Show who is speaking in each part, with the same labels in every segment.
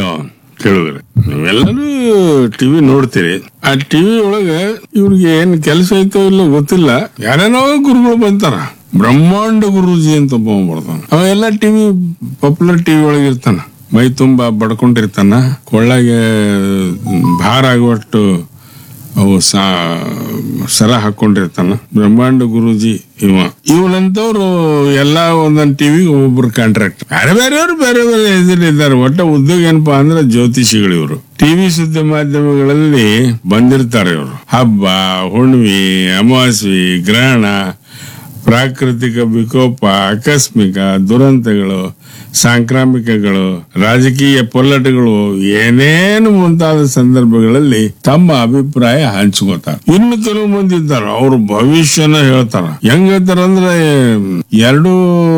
Speaker 1: ಕೇಳುಗ್ರೆ ನೀವೆಲ್ಲರೂ ಟಿವಿ ನೋಡ್ತೀರಿ ಆ ಟಿವಿ ಒಳಗ ಇವ್ರಿಗೆ ಏನ್ ಕೆಲಸ ಐತೋ ಇಲ್ಲೋ ಗೊತ್ತಿಲ್ಲ ಯಾರೇನೋ ಗುರುಗಳು ಬಂತಾರ ಬ್ರಹ್ಮಾಂಡ ಗುರುಜಿ ಅಂತ ಒಬ್ಬ ಬರ್ತಾನ ಅವ ಎಲ್ಲ ಟಿವಿ ಪಾಪ್ಯುಲರ್ ಟಿವಿ ಒಳಗೆ ಇರ್ತಾನ ಮೈ ತುಂಬಾ ಬಡ್ಕೊಂಡಿರ್ತಾನ ಕೊಳ್ಳಾಗೆ ಭಾರ ಆಗುವಷ್ಟು ಅವು ಸಾ ಸರ ಹಾಕೊಂಡಿರ್ತಾನ ಬ್ರಹ್ಮಾಂಡ ಗುರುಜಿ ಇವ ಇವನಂತವ್ರು ಎಲ್ಲಾ ಒಂದೊಂದ್ ಟಿವಿ ಒಬ್ಬೊಬ್ರು ಕಾಂಟ್ರಾಕ್ಟ್ ಬೇರೆ ಬೇರೆಯವರು ಬೇರೆ ಬೇರೆ ಇದ್ದಾರೆ ಒಟ್ಟ ಉದ್ಯೋಗ ಏನಪ್ಪಾ ಅಂದ್ರೆ ಜ್ಯೋತಿಷಿಗಳು ಇವರು ಟಿವಿ ಸುದ್ದಿ ಮಾಧ್ಯಮಗಳಲ್ಲಿ ಬಂದಿರ್ತಾರೆ ಇವರು ಹಬ್ಬ ಹುಣ್ಣಿಮೆ ಅಮಾವಾಸ್ಯೆ ಗ್ರಹಣ ಪ್ರಾಕೃತಿಕ ವಿಕೋಪ ಆಕಸ್ಮಿಕ ದುರಂತಗಳು ಸಾಂಕ್ರಾಮಿಕಗಳು ರಾಜಕೀಯ ಪೊಲ್ಲಟಗಳು ಏನೇನು ಮುಂತಾದ ಸಂದರ್ಭಗಳಲ್ಲಿ ತಮ್ಮ ಅಭಿಪ್ರಾಯ ಹಂಚ್ಕೋತಾರೆ ಇನ್ನು ಕೆಲವು ಮಂದಿ ಇದ್ದಾರೆ ಅವ್ರ ಭವಿಷ್ಯನ ಹೇಳ್ತಾರ ಹೆಂಗ್ ಹೇಳ್ತಾರ ಅಂದ್ರೆ ಎರಡು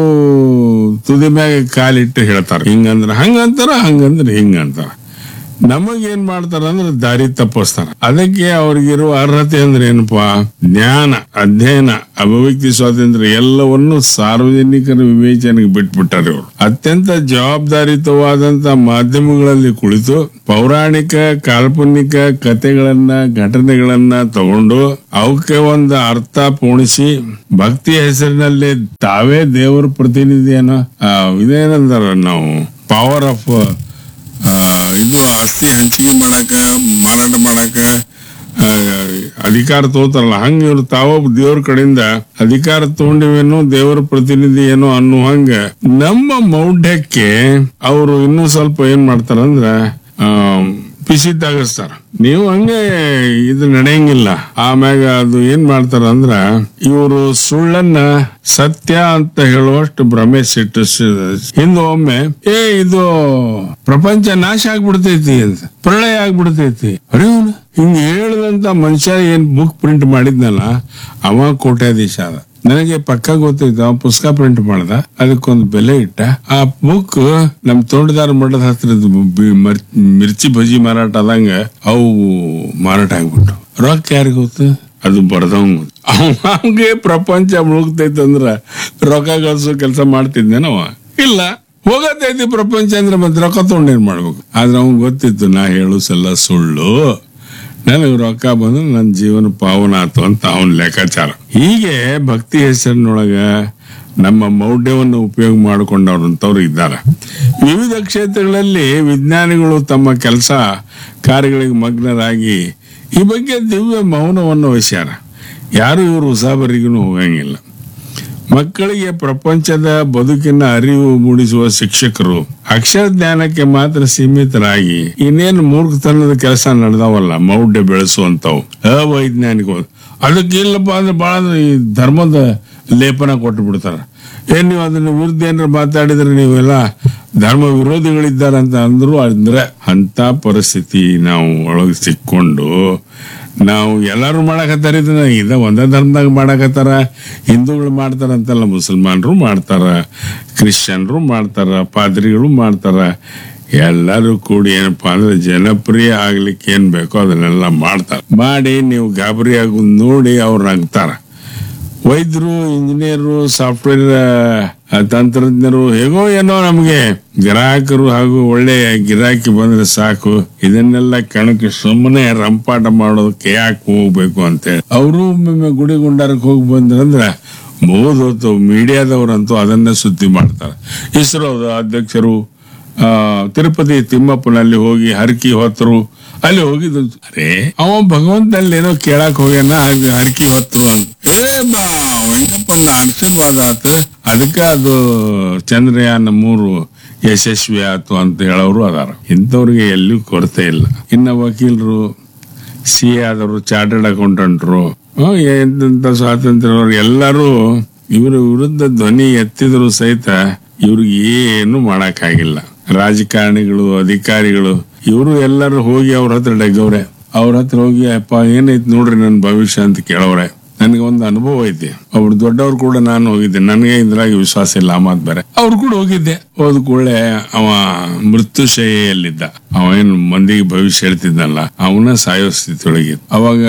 Speaker 1: ತುದಿ ಮ್ಯಾಗ ಕಾಲಿಟ್ಟು ಹೇಳ್ತಾರ ಹಿಂಗಂದ್ರ ಹಂಗಂತಾರ ಹಂಗಂದ್ರ ಹಿಂಗಂತಾರ ನಮಗೇನ್ ಮಾಡ್ತಾರ ಅಂದ್ರೆ ದಾರಿ ತಪ್ಪಿಸ್ತಾರ ಅದಕ್ಕೆ ಅವ್ರಿಗಿರುವ ಅರ್ಹತೆ ಅಂದ್ರೆ ಏನಪ್ಪಾ ಜ್ಞಾನ ಅಧ್ಯಯನ ಅಭಿವ್ಯಕ್ತಿ ಸ್ವಾತಂತ್ರ್ಯ ಎಲ್ಲವನ್ನು ಸಾರ್ವಜನಿಕರ ವಿವೇಚನೆಗೆ ಬಿಟ್ಬಿಟ್ಟಾರೆ ಇವರು ಅತ್ಯಂತ ಜವಾಬ್ದಾರಿತವಾದಂತ ಮಾಧ್ಯಮಗಳಲ್ಲಿ ಕುಳಿತು ಪೌರಾಣಿಕ ಕಾಲ್ಪನಿಕ ಕಥೆಗಳನ್ನ ಘಟನೆಗಳನ್ನ ತಗೊಂಡು ಅವಕ್ಕೆ ಒಂದು ಅರ್ಥ ಪೋಣಿಸಿ ಭಕ್ತಿ ಹೆಸರಿನಲ್ಲಿ ತಾವೇ ದೇವರ ಪ್ರತಿನಿಧಿಯನ್ನ ಆ, ಇದೇನಂದಾರ ನಾವು ಪವರ್ ಆಫ್ ಆ, ಇದು ಆಸ್ತಿ ಹಂಚಿಕೆ ಮಾಡಕ ಮಾರಾಟ ಮಾಡಕ ಆ, ಅಧಿಕಾರ ತಗೋತಾರಲ್ಲ ಹಂಗ ಇವ್ರು ತಾವೊಬ್ಬ ದೇವ್ರ ಕಡೆಯಿಂದ ಅಧಿಕಾರ ತಗೊಂಡಿವೇನೋ ದೇವರ ಪ್ರತಿನಿಧಿ ಏನೋ ಅನ್ನೋ ಹಂಗ ನಮ್ಮ ಮೌಢ್ಯಕ್ಕೆ ಅವರು ಇನ್ನೂ ಸ್ವಲ್ಪ ಏನ್ ಮಾಡ್ತಾರಂದ್ರ ಆ, ಬಿಸಿ ತಾಗಿಸ್ತಾರ ನೀವು ಹಂಗೆ ಇದು ನಡೆಯಂಗಿಲ್ಲ ಆಮ್ಯಾಗ ಅದು ಏನ್ ಮಾಡ್ತಾರ ಅಂದ್ರ ಇವರು ಸುಳ್ಳನ್ನ ಸತ್ಯ ಅಂತ ಹೇಳುವಷ್ಟು ಭ್ರಮೆ ಸಿಟ್ಟಿಸ್ ಹಿಂದೆ ಒಮ್ಮೆ ಏ ಇದು ಪ್ರಪಂಚ ನಾಶ ಆಗ್ಬಿಡ್ತೈತಿ ಅಂತ ಪ್ರಳಯ ಆಗ್ಬಿಡ್ತೈತಿ ಅರೆ ಅವ್ನು ಹಿಂಗ ಹೇಳದಂತ ಮನುಷ್ಯ ಏನ್ ಬುಕ್ ಪ್ರಿಂಟ್ ಮಾಡಿದ್ನಲ್ಲ ಅವ ಕೋಟ್ಯಾಧೀಶ ಅದ ನನಗೆ ಪಕ್ಕ ಗೊತ್ತೈತೆ ಅವ ಪುಸ್ತಕ ಪ್ರಿಂಟ್ ಮಾಡ್ದ ಅದಕ್ಕೊಂದು ಬೆಲೆ ಇಟ್ಟ ಆ ಬುಕ್ ನಮ್ ತೋಟದಾರ ಮಠದ ಹತ್ರದ ಬಿ- ಮರ್- ಮಿರ್ಚಿ ಬಜಿ ಮಾರಾಟ ಆದಂಗ ಅವು ಮಾರಾಟ ಆಗ್ಬಿಟ್ಟು ರೊಕ್ಕ ಯಾರಿಗ ಗೊತ್ತು ಅದು ಬರ್ದವಂಗ ಅವಂಗೆ ಪ್ರಪಂಚ ಮುಳುಗ್ತೈತೆ ಅಂದ್ರ ರೊಕ್ಕ ಗಳಿಸೋ ಕೆಲಸ ಮಾಡ್ತಿದ್ನೇನವ ಇಲ್ಲ ಹೋಗತೈತಿ ಪ್ರಪಂಚ ಅಂದ್ರೆ ಮತ್ತೆ ರೊಕ್ಕ ತಗೊಂಡೇನ್ ಮಾಡ್ಬೇಕು ಆದ್ರೆ ಅವ್ನ್ ಗೊತ್ತಿತ್ತು ನಾ ಹೇಳು ಸಲ್ಲ ಸುಳ್ಳು ನನಗೆ ರೊಕ್ಕ ಬಂದು ನನ್ನ ಜೀವನ ಪಾವನ ಆತು ಅಂತ ಅವನ ಲೆಕ್ಕಾಚಾರ ಹೀಗೆ ಭಕ್ತಿ ಹೆಸರಿನೊಳಗ ನಮ್ಮ ಮೌಢ್ಯವನ್ನು ಉಪಯೋಗ ಮಾಡಿಕೊಂಡವ್ರಂತವ್ರು ಇದ್ದಾರೆ ವಿವಿಧ ಕ್ಷೇತ್ರಗಳಲ್ಲಿ ವಿಜ್ಞಾನಿಗಳು ತಮ್ಮ ಕೆಲಸ ಕಾರ್ಯಗಳಿಗೆ ಮಗ್ನರಾಗಿ ಈ ಬಗ್ಗೆ ದಿವ್ಯ ಮೌನವನ್ನು ವಹಿಸ್ಯಾರ ಯಾರು ಇವರು ಉಸಾಬರಿಗೂ ಹೋಗಂಗಿಲ್ಲ ಮಕ್ಕಳಿಗೆ ಪ್ರಪಂಚದ ಬದುಕಿನ ಅರಿವು ಮೂಡಿಸುವ ಶಿಕ್ಷಕರು ಅಕ್ಷರ ಜ್ಞಾನಕ್ಕೆ ಮಾತ್ರ ಸೀಮಿತರಾಗಿ ಇನ್ನೇನು ಮೂರ್ಖತನದ ಕೆಲಸ ನಡೆದವಲ್ಲ ಮೌಢ್ಯ ಬೆಳೆಸುವಂತವು ಅವೈಜ್ಞಾನಿಕ ಅದಕ್ಕೆ ಇಲ್ಲಪ್ಪ ಅಂದ್ರೆ ಬಹಳ ಈ ಧರ್ಮದ ಲೇಪನ ಕೊಟ್ಟು ಬಿಡ್ತಾರ ಏನ್ ನೀವು ಅದನ್ನ ವಿರುದ್ಧ ಏನಾರ ಮಾತಾಡಿದ್ರೆ ನೀವೆಲ್ಲ ಧರ್ಮ ವಿರೋಧಿಗಳಿದ್ದಾರಂತ ಅಂದ್ರು ಅಂದ್ರೆ ಅಂತ ಪರಿಸ್ಥಿತಿ ನಾವು ಒಳಗೆ ಸಿಕ್ಕೊಂಡು ನಾವು ಎಲ್ಲಾರು ಮಾಡಕತ್ತಾರ ಇದನ್ನ ಇದ ಒಂದೇ ಧರ್ಮದಾಗ ಮಾಡಕತ್ತಾರ ಹಿಂದೂಗಳು ಮಾಡ್ತಾರ ಅಂತಲ್ಲ ಮುಸಲ್ಮಾನರು ಮಾಡ್ತಾರ ಕ್ರಿಶ್ಚಿಯನ್ರು ಮಾಡ್ತಾರ ಪಾದ್ರಿಗಳು ಮಾಡ್ತಾರ ಎಲ್ಲರೂ ಕೂಡಿ ಏನಪ್ಪಾ ಅಂದ್ರೆ ಜನಪ್ರಿಯ ಆಗ್ಲಿಕ್ಕೆ ಏನ್ ಬೇಕೋ ಅದನ್ನೆಲ್ಲ ಮಾಡ್ತಾರ ಮಾಡಿ ನೀವು ಗಾಬರಿ ಆಗೋದ್ ನೋಡಿ ಅವ್ರು ನಗ್ತಾರ ವೈದ್ಯರು ಇಂಜಿನಿಯರು ಸಾಫ್ಟ್ವೇರ್ ತಂತ್ರಜ್ಞರು ಹೇಗೋ ಏನೋ ನಮಗೆ ಗ್ರಾಹಕರು ಹಾಗೂ ಒಳ್ಳೆ ಗಿರಾಕಿ ಬಂದ್ರೆ ಸಾಕು ಇದನ್ನೆಲ್ಲ ಕಣಕ್ಕೆ ಸುಮ್ಮನೆ ರಂಪಾಟ ಮಾಡೋದಕ್ಕೆ ಯಾಕೆ ಹೋಗ್ಬೇಕು ಅಂತೇಳಿ ಅವರು ಒಮ್ಮೊಮ್ಮೆ ಗುಡಿ ಗುಂಡಾರಕ್ಕೆ ಹೋಗಿ ಬಂದ್ರಂದ್ರ ಮುಗಿದೋತು ಮೀಡಿಯಾದವರಂತೂ ಅದನ್ನೇ ಸುದ್ದಿ ಮಾಡ್ತಾರೆ ಇಸ್ರೋದ ಅಧ್ಯಕ್ಷರು ಆ, ತಿರುಪತಿ ತಿಮ್ಮಪ್ಪನಲ್ಲಿ ಹೋಗಿ ಹರಕಿ ಹೊತ್ತರು ಅಲ್ಲಿ ಹೋಗಿದ್ದು ಅರೆ ಅವ ಭಗವಂತನಲ್ಲಿ ಏನೋ ಕೇಳಕ್ ಹೋಗ್ಯಾನ ಆಗ ಹರಕಿ ಹೊತ್ತು ಅಂತ ಏ ಬಾ ವೆಂಕಪ್ಪನ ಆಶೀರ್ವಾದ ಆತ ಅದಕ್ಕ ಅದು ಚಂದ್ರಯಾನ ಮೂರು ಯಶಸ್ವಿ ಆತು ಅಂತ ಹೇಳೋರು ಅದಾರ ಇಂಥವ್ರಿಗೆ ಎಲ್ಲಿಯೂ ಕೊರತೆ ಇಲ್ಲ ಇನ್ನ ವಕೀಲರು ಸಿ ಎ ಆದವರು ಚಾರ್ಟರ್ಡ್ ಅಕೌಂಟೆಂಟ್ರು ಎಂತ ಸ್ವಾತಂತ್ರ್ಯವರು ಎಲ್ಲರೂ ಇವರ ವಿರುದ್ಧ ಧ್ವನಿ ಎತ್ತಿದ್ರು ಸಹಿತ ಇವ್ರಿಗೆ ಏನು ಮಾಡಕ್ಕಾಗಿಲ್ಲ ರಾಜಕಾರಣಿಗಳು ಅಧಿಕಾರಿಗಳು ಇವರು ಎಲ್ಲರೂ ಹೋಗಿ ಅವ್ರ ಹತ್ರ ಡಗ್ಗವ್ರೆ ಅವ್ರ ಹತ್ರ ಹೋಗಿ ಅಪ್ಪ ಏನೈತಿ ನೋಡ್ರಿ ನನ್ನ ಭವಿಷ್ಯ ಅಂತ ಕೇಳವ್ರೆ ನನಗೆ ಒಂದು ಅನುಭವ ಐತಿ ಒಬ್ರು ದೊಡ್ಡವ್ರು ಕೂಡ ನಾನು ಹೋಗಿದ್ದೆ ನನಗೆ ಇದ್ರಾಗ ವಿಶ್ವಾಸ ಇಲ್ಲ ಆ ಮಾತ್ ಬೇರೆ ಅವ್ರು ಕೂಡ ಹೋಗಿದ್ದೆ ಹೋದ ಕೂಡಲೇ ಅವ ಮೃತ್ಯುಶೈಲಿದ್ದ ಅವ ಏನು ಮಂದಿಗೆ ಭವಿಷ್ಯ ಹೇಳ್ತಿದ್ನಲ್ಲ ಅವನ ಸಾಯೋ ಸ್ಥಿತಿ ಒಳಗಿದ್ದ ಅವಾಗ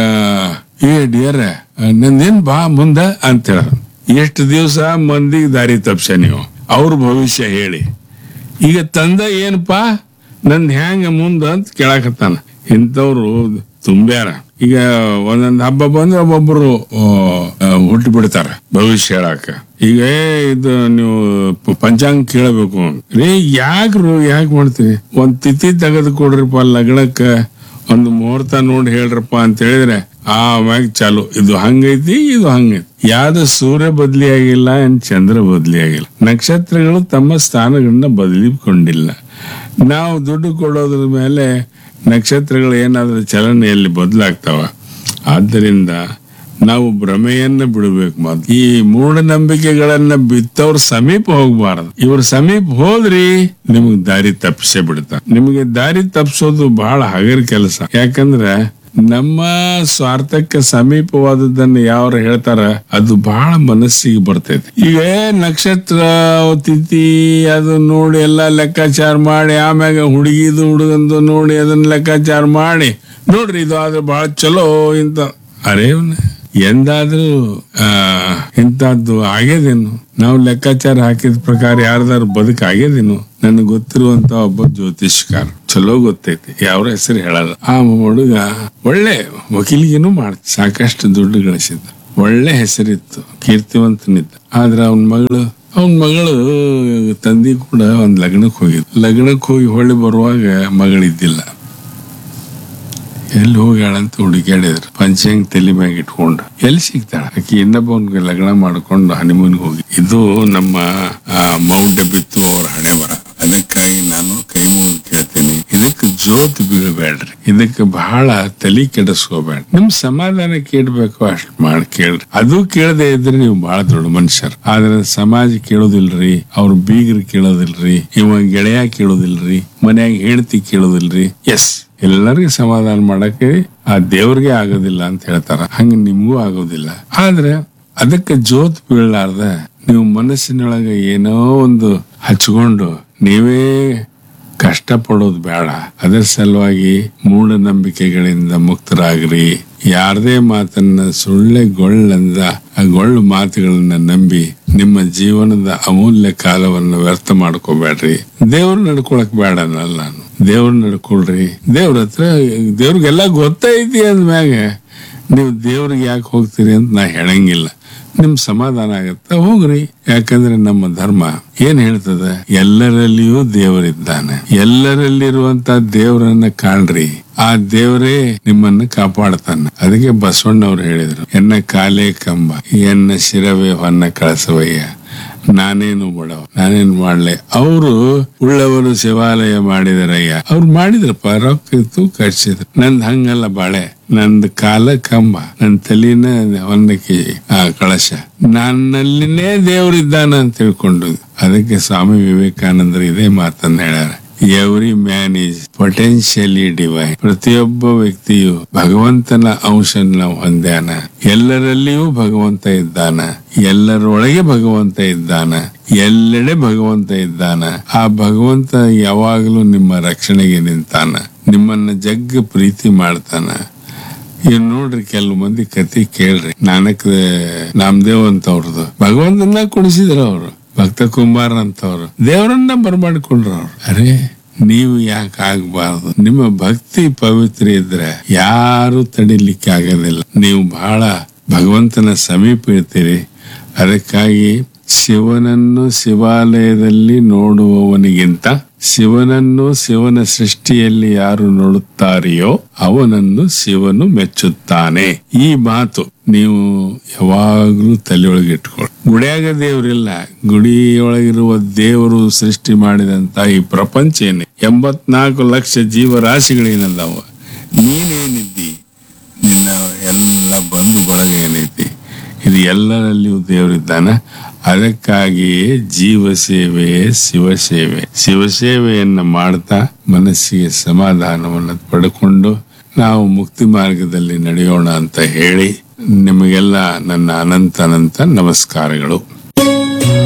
Speaker 1: ಏ ಡಿಯರ್ ನಂದೇನ್ ಬಾ ಮುಂದ ಅಂತ ಹೇಳ ಎಷ್ಟು ದಿವಸ ಮಂದಿಗೆ ದಾರಿ ತಪ್ಸ ನೀವು ಅವ್ರ ಭವಿಷ್ಯ ಹೇಳಿ ಈಗ ತಂದೆ ಏನಪ್ಪಾ ನಂದ್ ಹೆಂಗ ಮುಂದ ಅಂತ ಕೇಳಾಕತ್ತಾನ ಇಂಥವ್ರು ತುಂಬ್ಯಾರ ಈಗ ಒಂದೊಂದ್ ಹಬ್ಬ ಬಂದ್ರೆ ಒಬ್ಬೊಬ್ರು ಹುಟ್ಟಿ ಬಿಡ್ತಾರ ಭವಿಷ್ಯ ಹೇಳಾಕ ಈಗ ಏ, ಇದು ನೀವು ಪ- ಪಂಚಾಂಗ ಕೇಳಬೇಕು ರೀ ಯಾಕ್ರು ಯಾಕೆ ಮಾಡ್ತೀರಿ ಒಂದ್ ತಿಥಿ ತೆಗೆದು ಕೊಡ್ರಿಪ್ಪ ಲಗ್ನಕ್ಕ ಒಂದು ಮುಹೂರ್ತ ನೋಡಿ ಹೇಳ್ರಪ್ಪ ಅಂತ ಹೇಳಿದ್ರೆ ಆಮ್ಯಾಗ ಚಾಲು ಇದು ಹಂಗೈತಿ ಇದು ಹಂಗೈತಿ ಯಾವ್ದು ಸೂರ್ಯ ಬದಲಿ ಆಗಿಲ್ಲ ಏನ್ ಚಂದ್ರ ಬದಲಿ ಆಗಿಲ್ಲ ನಕ್ಷತ್ರಗಳು ತಮ್ಮ ಸ್ಥಾನಗಳನ್ನ ಬದಲಿಕೊಂಡಿಲ್ಲ ನಾವು ದುಡ್ಡು ಕೊಡೋದ್ರ ಮೇಲೆ ನಕ್ಷತ್ರಗಳು ಏನಾದ್ರೂ ಚಲನೆಯಲ್ಲಿ ಬದಲಾಗ್ತಾವ ಆದ್ದರಿಂದ ನಾವು ಭ್ರಮೆಯನ್ನ ಬಿಡಬೇಕು ಮಾತು ಈ ಮೂಢನಂಬಿಕೆಗಳನ್ನ ಬಿತ್ತವ್ರ ಸಮೀಪ ಹೋಗ್ಬಾರದು ಇವ್ರ ಸಮೀಪ ಹೋದ್ರಿ ನಿಮಗ್ ದಾರಿ ತಪ್ಪಿಸೇ ಬಿಡ್ತಾರೆ ನಿಮಗೆ ದಾರಿ ತಪ್ಪಿಸೋದು ಬಹಳ ಹಗರ್ ಕೆಲಸ ಯಾಕಂದ್ರೆ ನಮ್ಮ ಸ್ವಾರ್ಥಕ್ಕೆ ಸಮೀಪವಾದದ್ದನ್ನ ಯಾರು ಹೇಳ್ತಾರ ಅದು ಬಹಳ ಮನಸ್ಸಿಗೆ ಬರ್ತೈತಿ ಈಗ ನಕ್ಷತ್ರ ತಿಥಿ ಅದು ನೋಡಿ ಎಲ್ಲಾ ಲೆಕ್ಕಾಚಾರ ಮಾಡಿ ಆಮ್ಯಾಗ ಹುಡುಗಿದು ಹುಡುಗಂದು ನೋಡಿ ಅದನ್ನ ಲೆಕ್ಕಾಚಾರ ಮಾಡಿ ನೋಡ್ರಿ ಇದು ಆದ್ರೆ ಬಹಳ ಚಲೋ ಇಂತ ಅರೇ ಅವ್ನ ಎಂದಾದ್ರೂ ಆ ಇಂಥದ್ದು ಆಗ್ಯದೇನು ನಾವು ಲೆಕ್ಕಾಚಾರ ಹಾಕಿದ ಪ್ರಕಾರ ಯಾರ್ದಾರು ಬದುಕು ಆಗ್ಯದೇನು ನನಗೆ ಗೊತ್ತಿರುವಂತ ಒಬ್ಬ ಜ್ಯೋತಿಷ್ಕಾರ ಚಲೋ ಗೊತ್ತೈತಿ ಯಾವ ಹೆಸರು ಹೇಳಲ್ಲ ಆ ಹುಡುಗ ಒಳ್ಳೆ ವಕೀಲಿಗೇನು ಮಾಡ ಸಾಕಷ್ಟು ದುಡ್ಡು ಗಳಿಸಿದ್ದ ಒಳ್ಳೆ ಹೆಸರಿತ್ತು ಕೀರ್ತಿವಂತನಿದ್ದ ಆದ್ರೆ ಅವನ ಮಗಳು ಅವನ ಮಗಳು ತಂದಿ ಕೂಡ ಒಂದ್ ಲಗ್ನಕ್ಕೆ ಹೋಗಿದ್ದ ಲಗ್ನಕ್ಕೆ ಹೋಗಿ ಹೊಳ್ಳಿ ಬರುವಾಗ ಮಗಳಿದ್ದಿಲ್ಲ ಎಲ್ಲಿ ಹೋಗ್ಯಾಳಂತ ಹುಡುಕ್ಯಾಡಿದ್ರು ಪಂಚಾಂಗ ತಲೆ ಮ್ಯಾಗ ಇಟ್ಕೊಂಡು ಎಲ್ಲಿ ಸಿಗ್ತಾಳ ಆಕಿ ಇನ್ನೊಬ್ಬನ್ಗೆ ಲಗ್ನ ಮಾಡ್ಕೊಂಡು ಹನಿಮೂನ್ಗೆ ಹೋಗಿ ಇದು ನಮ್ಮ ಆ, ಮೌಢ್ಯ ಬಿತ್ತು ಅವ್ರ ಹಣೆ ಬರ ಅದಕ್ಕಾಗಿ ನಾನು ಕೈ ಮುಗಿದು ಕೇಳ್ತೇನೆ ಇದಕ್ಕೆ ಜೋತ್ ಬೀಳಬೇಡ್ರಿ ಇದಕ್ಕೆ ಬಹಳ ತಲೆ ಕೆಡಿಸ್ಕೋಬೇಡ ನಿಮ್ ಸಮಾಧಾನ ಕೇಳ್ಬೇಕು ಅಷ್ಟ್ ಮಾಡಿ ಕೇಳ್ರಿ ಅದು ಕೇಳದೆ ಇದ್ರೆ ನೀವು ಬಹಳ ದೊಡ್ಡ ಮನುಷ್ಯರು ಆದ್ರೆ ಸಮಾಜ ಕೇಳೋದಿಲ್ರಿ ಅವ್ರ ಬೀಗರು ಕೇಳೋದಿಲ್ರಿ ಇವ ಗೆಳೆಯ ಕೇಳೋದಿಲ್ರಿ ಮನ್ಯಾಗ ಹೆಂಡತಿ ಕೇಳೋದಿಲ್ರಿ ಎಸ್ ಎಲ್ಲರಿಗೂ ಸಮಾಧಾನ ಮಾಡಕ್ಕೆ ಆ ದೇವ್ರಿಗೆ ಆಗೋದಿಲ್ಲ ಅಂತ ಹೇಳ್ತಾರ ಹಂಗ ನಿಮ್ಗೂ ಆಗೋದಿಲ್ಲ ಆದ್ರೆ ಅದಕ್ಕೆ ಜೋತ್ ಬೀಳಲಾರ್ದ ನೀವು ಮನಸ್ಸಿನೊಳಗೆ ಏನೋ ಒಂದು ಹಚ್ಕೊಂಡು ನೀವೇ ಕಷ್ಟ ಪಡೋದು ಬೇಡ ಅದರ ಸಲುವಾಗಿ ಮೂಢನಂಬಿಕೆಗಳಿಂದ ಮುಕ್ತರಾಗ್ರಿ ಯಾರದೇ ಮಾತನ್ನ ಸುಳ್ಳೆ ಗೊಳ್ಳಂದ ಆ ಗೊಳ್ಳು ಮಾತುಗಳನ್ನ ನಂಬಿ ನಿಮ್ಮ ಜೀವನದ ಅಮೂಲ್ಯ ಕಾಲವನ್ನು ವ್ಯರ್ಥ ಮಾಡ್ಕೋಬೇಡ್ರಿ ದೇವ್ರ ನಡ್ಕೊಳಕ್ ಬೇಡ ಅನ್ನಲ್ಲ ನಾನು ದೇವ್ರ ನಡ್ಕೊಳ್ರಿ ದೇವ್ರ ಹತ್ರ ದೇವ್ರಿಗೆಲ್ಲ ಗೊತ್ತೈತಿ ಅಂದ್ಮ್ಯಾಗ ನೀವು ದೇವ್ರಿಗೆ ಯಾಕೆ ಹೋಗ್ತೀರಿ ಅಂತ ನಾ ಹೇಳಂಗಿಲ್ಲ ನಿಮ್ ಸಮಾಧಾನ ಆಗತ್ತ ಹೋಗ್ರಿ ಯಾಕಂದ್ರೆ ನಮ್ಮ ಧರ್ಮ ಏನ್ ಹೇಳ್ತದ ಎಲ್ಲರಲ್ಲಿಯೂ ದೇವರಿದ್ದಾನೆ ಎಲ್ಲರಲ್ಲಿರುವಂತ ದೇವರನ್ನ ಕಾಣ್ರಿ ಆ ದೇವರೇ ನಿಮ್ಮನ್ನ ಕಾಪಾಡ್ತಾನೆ ಅದಕ್ಕೆ ಬಸವಣ್ಣವ್ರು ಹೇಳಿದ್ರು ಎನ್ನ ಕಾಲೇ ಕಂಬ ಎನ್ನ ಶಿರವೇ ಹೊನ್ನ ಕಳಸವಯ್ಯ ನಾನೇನು ಬಡವ ನಾನೇನು ಮಾಡ್ಲೆ ಅವರು ಉಳ್ಳವರು ಶಿವಾಲಯ ಮಾಡಿದರಯ್ಯ ಅವ್ರು ಮಾಡಿದ್ರಪ್ಪ ರೊಕ್ಕ ಇತ್ತು ಕಟ್ಸಿದ್ರು ನಂದ್ ಹಂಗಲ್ಲ ಬಾಳೆ ನಂದ್ ಕಾಲ ಕಂಬ ನನ್ ತಲಿನ ಹೊನ್ನಕ್ಕೆ ಆ ಕಳಶ ನನ್ನಲ್ಲಿನೇ ದೇವರಿದ್ದಾನ ಅಂತ ತಿಳ್ಕೊಂಡು ಅದಕ್ಕೆ ಸ್ವಾಮಿ ವಿವೇಕಾನಂದರು ಇದೇ ಮಾತನ್ನ ಹೇಳ್ಯಾರ every man is potentially divine ಪ್ರತಿಯೊಬ್ಬ ವ್ಯಕ್ತಿಯು ಭಗವಂತನ ಅಂಶನ ಹೊಂದ್ಯಾನ ಎಲ್ಲರಲ್ಲಿಯೂ ಭಗವಂತ ಇದ್ದಾನ ಎಲ್ಲರೊಳಗೆ ಭಗವಂತ ಇದ್ದಾನ ಎಲ್ಲೆಡೆ ಭಗವಂತ ಇದ್ದಾನ ಆ ಭಗವಂತ ಯಾವಾಗಲೂ ನಿಮ್ಮ ರಕ್ಷಣೆಗೆ ನಿಂತಾನ ನಿಮ್ಮನ್ನ ಜಗ್ಗ ಪ್ರೀತಿ ಮಾಡ್ತಾನ ಇವ್ ನೋಡ್ರಿ ಕೆಲವು ಮಂದಿ ಕತಿ ಕೇಳ್ರಿ ನಾನಕ್ ನಾಮದೇವ್ ಅಂತ ಅವ್ರದ್ದು ಭಗವಂತನ ಕುಣಿಸಿದ್ರ ಅವ್ರು ಭಕ್ತ ಕುಂಬಾರ ಅಂತವ್ರು ದೇವರನ್ನ ಬರ್ಮಾಡ್ಕೊಂಡ್ರ ಅವ್ರು ಅರೆ ನೀವು ಯಾಕೆ ಆಗ್ಬಾರ್ದು ನಿಮ್ಮ ಭಕ್ತಿ ಪವಿತ್ರ ಇದ್ರೆ ಯಾರು ತಡಿಲಿಕ್ಕೆ ಆಗೋದಿಲ್ಲ ನೀವು ಬಹಳ ಭಗವಂತನ ಸಮೀಪ ಇರ್ತೀರಿ ಅದಕ್ಕಾಗಿ ಶಿವನನ್ನು ಶಿವಾಲಯದಲ್ಲಿ ನೋಡುವವನಿಗಿಂತ ಶಿವನನ್ನು ಶಿವನ ಸೃಷ್ಟಿಯಲ್ಲಿ ಯಾರು ನೋಡುತ್ತಾರೆಯೋ ಅವನನ್ನು ಶಿವನು ಮೆಚ್ಚುತ್ತಾನೆ ಈ ಮಾತು ನೀವು ಯಾವಾಗ್ಲೂ ತಲೆಯೊಳಗೆ ಇಟ್ಕೊಳ್ಳಿ ಗುಡಿಯಾಗ ದೇವರಿಲ್ಲ ಗುಡಿಯೊಳಗಿರುವ ದೇವರು ಸೃಷ್ಟಿ ಮಾಡಿದಂತ ಈ ಪ್ರಪಂಚ ಏನೇ ಎಂಬತ್ನಾಲ್ಕು ಲಕ್ಷ ಜೀವರಾಶಿಗಳೇನದಾವ ನೀನೇನಿದ್ದಿ ನಿನ್ನ ಎಲ್ಲ ಬಂಧು ಬಳಗ ಏನೈತಿ ಇದು ಎಲ್ಲರಲ್ಲಿಯೂ ದೇವರಿದ್ದಾನ ಅದಕ್ಕಾಗಿಯೇ ಜೀವ ಸೇವೆ ಶಿವಸೇವೆ ಶಿವಸೇವೆಯನ್ನ ಮಾಡ್ತಾ ಮನಸ್ಸಿಗೆ ಸಮಾಧಾನವನ್ನು ಪಡ್ಕೊಂಡು ನಾವು ಮುಕ್ತಿ ಮಾರ್ಗದಲ್ಲಿ ನಡೆಯೋಣ ಅಂತ ಹೇಳಿ ನಿಮಗೆಲ್ಲ ನನ್ನ ಅನಂತ ಅನಂತ ನಮಸ್ಕಾರಗಳು